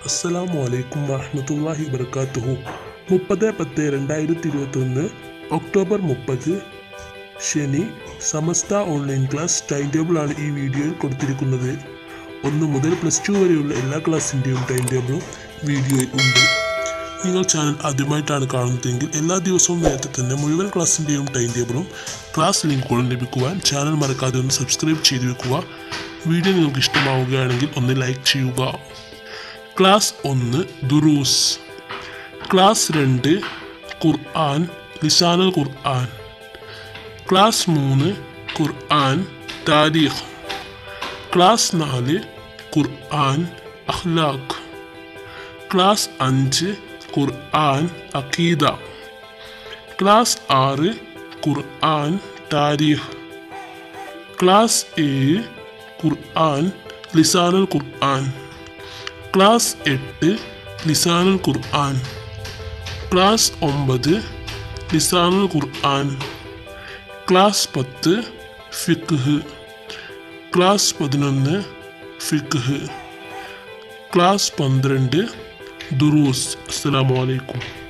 അസ്സലാമു അലൈക്കും വറഹ്മത്തുള്ളാഹി വബർക്കാത്തുഹു മുപ്പത് പത്ത് രണ്ടായിരത്തി ഇരുപത്തൊന്ന് ഒക്ടോബർ മുപ്പത് ശനി സമസ്ത ഓൺലൈൻ ക്ലാസ് ടൈം ടേബിളാണ് ഈ വീഡിയോയിൽ കൊടുത്തിരിക്കുന്നത് ഒന്ന് മുതൽ പ്ലസ് ടു വരെയുള്ള എല്ലാ ക്ലാസ്സിൻ്റെയും ടൈം ടേബിളും വീഡിയോയിൽ ഉണ്ട് നിങ്ങൾ ചാനൽ ആദ്യമായിട്ടാണ് കാണുന്നതെങ്കിൽ എല്ലാ ദിവസവും നേരത്തെ തന്നെ മുഴുവൻ ക്ലാസ്സിൻ്റെയും ടൈം ടേബിളും ക്ലാസ് ലിങ്കുകളും ലഭിക്കുവാൻ ചാനൽ മറക്കാതെ ഒന്ന് സബ്സ്ക്രൈബ് ചെയ്തു വെക്കുക വീഡിയോ നിങ്ങൾക്ക് ഇഷ്ടമാവുകയാണെങ്കിൽ ഒന്ന് ലൈക്ക് ചെയ്യുക ക്ലാസ് ഒന്ന് ദുറൂസ് ക്ലാസ് രണ്ട് ഖുർആൻ ലിസാനുൽ ഖുർആൻ ക്ലാസ് മൂന്ന് ഖുർആൻ താരീഖ് ക്ലാസ് നാല് ഖുർആൻ അഖ്ലാഖ് ക്ലാസ് അഞ്ച് ഖുർആൻ അഖീദ ക്ലാസ് ആറ് ഖുർആൻ താരീഖ് ക്ലാസ് ഏഴ് ഖുർആൻ ലിസാനുൽ ഖുർആൻ ക്ലാസ് എട്ട് ലിസാനുൽ ഖുർആൻ ക്ലാസ് ഒമ്പത് ലിസാനുൽ ഖുർആൻ ക്ലാസ് പത്ത് ഫിഖ് ക്ലാസ് പതിനൊന്ന് ഫിഖ് ക്ലാസ് പന്ത്രണ്ട് ദുറൂസ് അസ്സലാമു അലൈക്കും